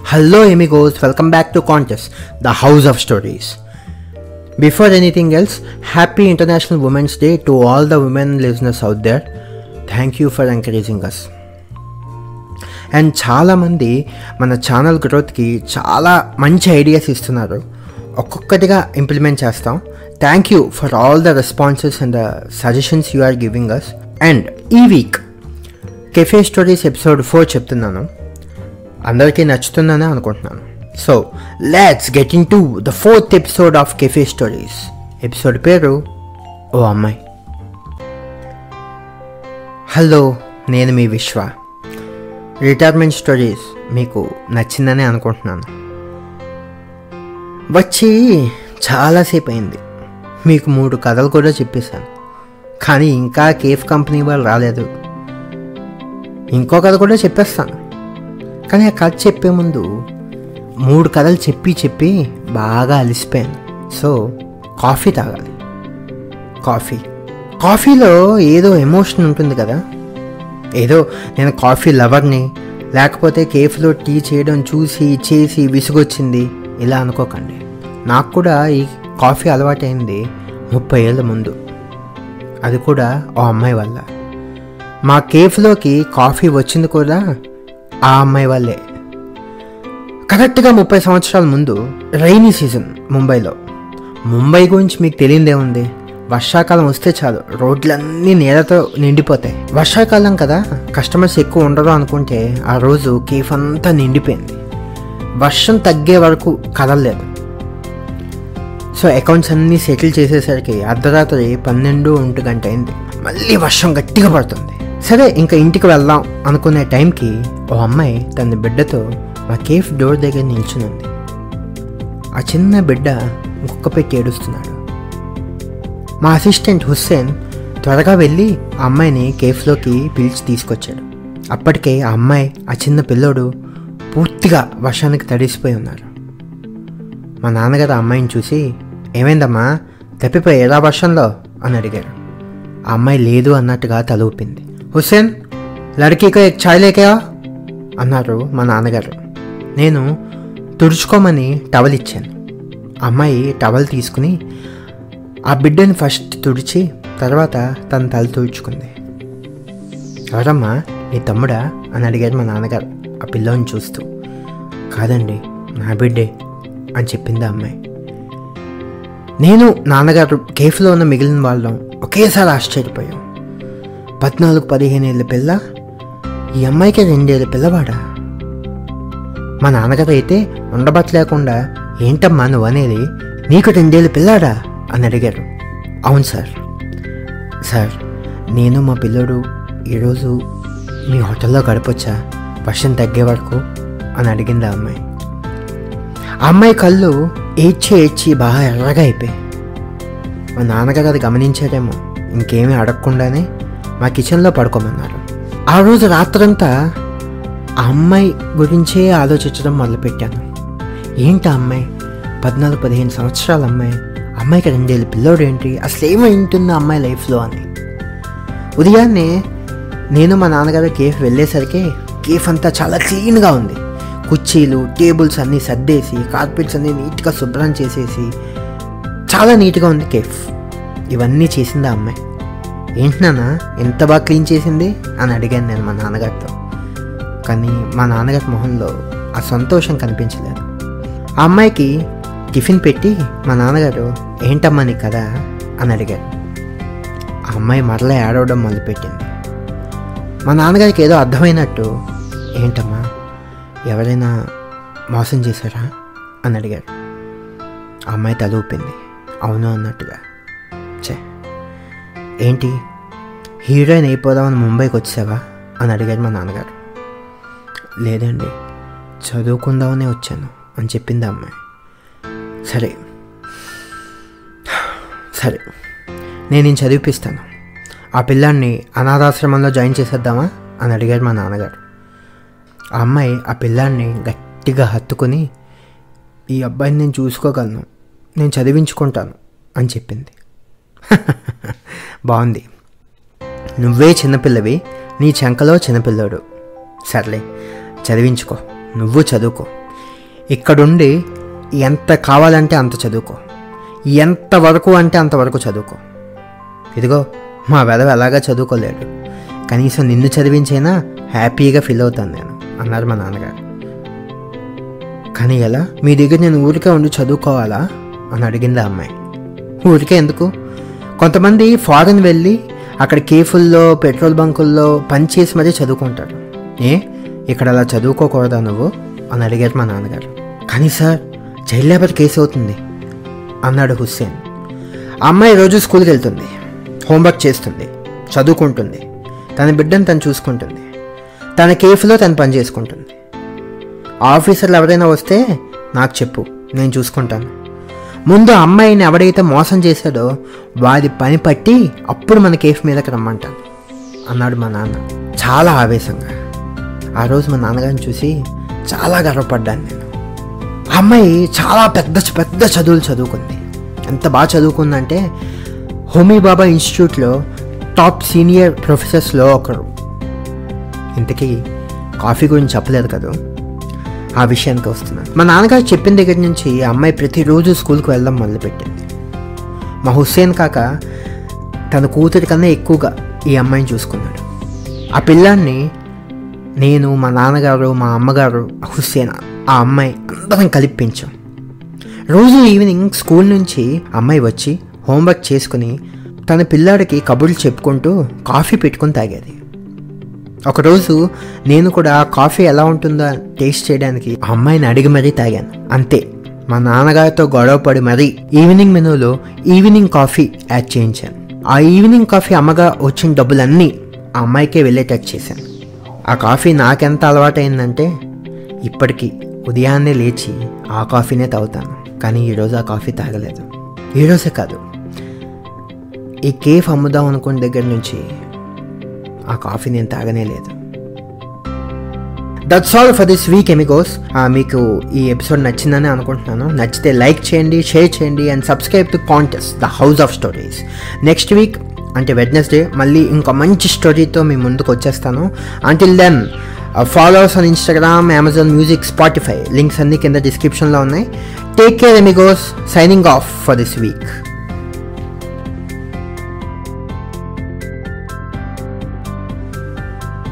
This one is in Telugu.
Hello, amigos, welcome back to Contest, the House of Stories. Before anything else, happy International Women's Day to all the women listeners out there. Thank you for encouraging us. And చాలామంది మన ఛానల్ గ్రోత్కి చాలా మంచి ఐడియాస్ ఇస్తున్నారు ఒక్కొక్కటిగా ఇంప్లిమెంట్ చేస్తాం thank you for all the responses and the suggestions you are giving us and ఈ week cafe stories episode four చెప్తున్నాను అందరికీ నచ్చుతుందని అనుకుంటున్నాను so let's get into the fourth episode of cafe stories episode పేరు ఓ అమ్మాయి హలో నేను మీ విశ్వ రిటైర్మెంట్ స్టోరీస్ మీకు నచ్చిందని అనుకుంటున్నాను వచ్చి చాలాసేపు అయింది మీకు మూడు కథలు కూడా చెప్పేశాను కానీ ఇంకా కేఫ్ కంపెనీ వాళ్ళు రాలేదు ఇంకో కథ కూడా చెప్పేస్తాను కానీ ఆ కథ చెప్పే ముందు మూడు కథలు చెప్పి చెప్పి బాగా అలిసిపోయాను సో కాఫీ తాగాలి కాఫీ కాఫీలో ఏదో ఎమోషన్ ఉంటుంది కదా ఏదో నేను కాఫీ లవర్ని లేకపోతే కేఫ్లో టీ చేయడం చూసి చేసి విసుగొచ్చింది ఇలా అనుకోకండి నాకు కూడా ఈ కాఫీ అలవాటైంది ముప్పై ఏళ్ళ ముందు అది కూడా ఓ అమ్మాయి వల్ల మా కేఫ్లోకి కాఫీ వచ్చింది కూడా ఆ అమ్మాయి వల్లే కరెక్ట్గా ముప్పై సంవత్సరాల ముందు రైనీ సీజన్ ముంబైలో ముంబై గురించి మీకు తెలియదేముంది వర్షాకాలం వస్తే చాలు రోడ్లన్నీ నీళ్ళతో నిండిపోతాయి వర్షాకాలం కదా కస్టమర్స్ ఎక్కువ ఉండరు అనుకుంటే ఆ రోజు కేఫ్ అంతా నిండిపోయింది వర్షం తగ్గే వరకు కదలలేదు సో అకౌంట్స్ అన్నీ సెటిల్ చేసేసరికి అర్ధరాత్రి పన్నెండు ఒంటి గంట అయింది మళ్ళీ వర్షం గట్టిగా పడుతుంది సరే ఇంకా ఇంటికి వెళ్దాం అనుకునే టైంకి ఓ అమ్మాయి తన బిడ్డతో మా కేఫ్ డోర్ దగ్గర నిల్చునుంది ఆ చిన్న బిడ్డ కుక్క పెట్టి ఏడుస్తున్నాడు మా అసిస్టెంట్ హుస్సేన్ త్వరగా వెళ్ళి ఆ అమ్మాయిని కేఫ్లోకి పిలిచి తీసుకొచ్చాడు అప్పటికే ఆ అమ్మాయి ఆ చిన్న పిల్లోడు పూర్తిగా వర్షానికి తడిసిపోయి ఉన్నారు మా నాన్నగారు ఆ అమ్మాయిని చూసి ఏమైందమ్మా తప్పిపోయేదా వర్షంలో అని అడిగారు ఆ అమ్మాయి లేదు అన్నట్టుగా తల ఊపింది హుస్సేన్ లడ్కీకో ఎక్ చాయ్ లేకా అన్నారు మా నాన్నగారు నేను తుడుచుకోమని టవల్ ఇచ్చాను అమ్మాయి టవల్ తీసుకుని ఆ బిడ్డని ఫస్ట్ తుడిచి తర్వాత తన తల తుడుచుకుంది ఎవరమ్మా నీ తమ్ముడా అని అడిగారు మా నాన్నగారు ఆ పిల్లని చూస్తూ కాదండి నా బిడ్డే అని చెప్పింది ఆ అమ్మాయి నేను నాన్నగారు కేఫ్లో ఉన్న మిగిలిన వాళ్ళం ఒకేసారి ఆశ్చర్యపోయాం పద్నాలుగు పదిహేను ఏళ్ళ పిల్ల ఈ అమ్మాయికి రెండేళ్ళ పిల్లవాడా మా నాన్నగారు అయితే ఉండబట్టలేకుండా ఏంటమ్మా నువ్వు అనేది నీకు రెండేళ్ళ పిల్లాడా అని అడిగారు అవును సార్ సార్ నేను మా పిల్లడు ఈరోజు మీ హోటల్లో గడపొచ్చా వర్షం తగ్గే వరకు అని అడిగింది ఆ అమ్మాయి ఆ అమ్మాయి కళ్ళు ఏడ్చి ఏడ్చి బాగా ఎర్రగా అయిపోయాయి మా నాన్నగారు అది గమనించారేమో ఇంకేమీ అడగకుండానే మా కిచెన్లో పడుకోమన్నారు ఆ రోజు రాత్రంతా ఆ అమ్మాయి గురించే ఆలోచించడం మొదలుపెట్టాను ఏంటి ఆ అమ్మాయి పద్నాలుగు పదిహేను సంవత్సరాల అమ్మాయి అమ్మాయికి రెండేళ్ళు పిల్లోడు ఏంటి అసలు ఏమైంటుంది ఆ అమ్మాయి లైఫ్లో అని ఉదయాన్నే నేను మా నాన్నగారు కేఫ్ వెళ్ళేసరికి కేఫ్ అంతా చాలా క్లీన్గా ఉంది కుర్చీలు టేబుల్స్ అన్నీ సర్దేసి కార్పెట్స్ అన్నీ నీట్గా శుభ్రం చేసేసి చాలా నీట్గా ఉంది కేఫ్ ఇవన్నీ చేసింది ఆ అమ్మాయి ఏంటి నాన్న ఎంత బాగా క్లీన్ చేసింది అని అడిగాను నేను మా నాన్నగారితో కానీ మా నాన్నగారి మొహంలో ఆ సంతోషం కనిపించలేదు ఆ అమ్మాయికి టిఫిన్ పెట్టి మా నాన్నగారు ఏంటమ్మా నీ కదా అని అడిగారు ఆ అమ్మాయి మరలా ఏడవడం మొదలుపెట్టింది మా నాన్నగారికి ఏదో అర్థమైనట్టు ఏంటమ్మా ఎవరైనా మోసం చేశారా అని అడిగారు ఆ అమ్మాయి తల ఊపింది అవును అన్నట్టుగా చే ఏంటి హీరోయిన్ అయిపోదామని ముంబైకి వచ్చావా అని అడిగారు మా నాన్నగారు లేదండి చదువుకుందామనే వచ్చాను అని చెప్పింది ఆ అమ్మాయి సరే సరే నేను నేను చదివిపిస్తాను ఆ పిల్లాన్ని అనాథాశ్రమంలో జాయిన్ చేసేద్దామా అని అడిగారు మా నాన్నగారు ఆ అమ్మాయి ఆ పిల్లాన్ని గట్టిగా హత్తుకుని ఈ అబ్బాయిని నేను చూసుకోగలను నేను చదివించుకుంటాను అని చెప్పింది బాగుంది నువ్వే చిన్నపిల్లవి నీ చెంకలో చిన్నపిల్లోడు సర్లే చదివించుకో నువ్వు చదువుకో ఇక్కడుండి ఎంత కావాలంటే అంత చదువుకో ఎంత వరకు అంటే అంతవరకు చదువుకో ఇదిగో మా వెదవ ఎలాగా చదువుకోలేడు కనీసం నిన్ను చదివించైనా హ్యాపీగా ఫీల్ అవుతాను నేను అన్నారు మా నాన్నగారు కానీ ఎలా మీ దగ్గర నేను ఊరికే ఉండి చదువుకోవాలా అని అడిగింది ఆ అమ్మాయి ఊరికే ఎందుకు కొంతమంది ఫారెన్ వెళ్ళి అక్కడ కేఫుల్లో పెట్రోల్ బంకుల్లో పనిచేసి మరీ చదువుకుంటారు ఏ ఇక్కడ అలా చదువుకోకూడదా నువ్వు అని అడిగారు మా నాన్నగారు కానీ సార్ చైల్డ్ లేబర్ కేసు అవుతుంది అన్నాడు హుస్సేన్ ఆ అమ్మాయి రోజు స్కూల్కి వెళ్తుంది హోంవర్క్ చేస్తుంది చదువుకుంటుంది తన బిడ్డను తను చూసుకుంటుంది తన కేఫ్లో తను పని చేసుకుంటుంది ఆఫీసర్లు ఎవరైనా వస్తే నాకు చెప్పు నేను చూసుకుంటాను ముందు ఆ అమ్మాయిని ఎవడైతే మోసం చేశాడో వాడి పని పట్టి అప్పుడు మన కేఫ్ మీదకి రమ్మంటాను అన్నాడు మా నాన్న చాలా ఆవేశంగా ఆ రోజు మా నాన్నగారిని చూసి చాలా గర్వపడ్డాను నేను ఆ అమ్మాయి చాలా పెద్ద పెద్ద చదువులు చదువుకుంది ఎంత బాగా చదువుకుందంటే హోమీ బాబా ఇన్స్టిట్యూట్లో టాప్ సీనియర్ ప్రొఫెసర్స్లో ఒకరు ఇంతకీ కాఫీ గురించి చెప్పలేదు కదా ఆ విషయానికి వస్తున్నాను మా నాన్నగారు చెప్పిన దగ్గర నుంచి ఆ అమ్మాయి ప్రతిరోజు స్కూల్కి వెళ్ళడం మొదలుపెట్టింది మా హుస్సేన్ కాక తన కూతురి కన్నా ఎక్కువగా ఈ అమ్మాయిని చూసుకున్నాడు ఆ పిల్లాన్ని నేను మా నాన్నగారు మా అమ్మగారు హుస్సేన్ ఆ అమ్మాయి అందరం కలిపి పెంచాం రోజు ఈవినింగ్ స్కూల్ నుంచి అమ్మాయి వచ్చి హోంవర్క్ చేసుకుని తన పిల్లాడికి కబుర్లు చెప్పుకుంటూ కాఫీ పెట్టుకొని తాగేది ఒకరోజు నేను కూడా కాఫీ ఎలా ఉంటుందో టేస్ట్ చేయడానికి ఆ అమ్మాయిని అడిగి మరీ తాగాను అంతే మా నాన్నగారితో గొడవ పడి మరీ ఈవినింగ్ మెనూలో ఈవినింగ్ కాఫీ యాడ్ చేయించాను ఆ ఈవినింగ్ కాఫీ అమ్మగా వచ్చిన డబ్బులన్నీ ఆ అమ్మాయికే వెళ్ళేటట్టు చేశాను ఆ కాఫీ నాకెంత అలవాటైందంటే ఇప్పటికీ ఉదయాన్నే లేచి ఆ కాఫీనే తాగుతాను కానీ ఈరోజు ఆ కాఫీ తాగలేదు ఈరోజే కాదు ఈ కేఫ్ అమ్ముదాం అనుకున్న దగ్గర నుంచి ఆ కాఫీ నేను తాగనే లేదు that's all for this week amigos మీకు ఈ ఎపిసోడ్ నచ్చిందని అనుకుంటున్నాను నచ్చితే లైక్ చేయండి షేర్ చేయండి and subscribe to contest the house of stories next week అంటే వెడ్నెస్డే మళ్ళీ ఇంకో మంచి స్టోరీతో మీ ముందుకు వచ్చేస్తాను until then followers on Instagram Amazon music Spotify links అన్ని కింద డిస్క్రిప్షన్లో ఉన్నాయి take care amigos signing off for this week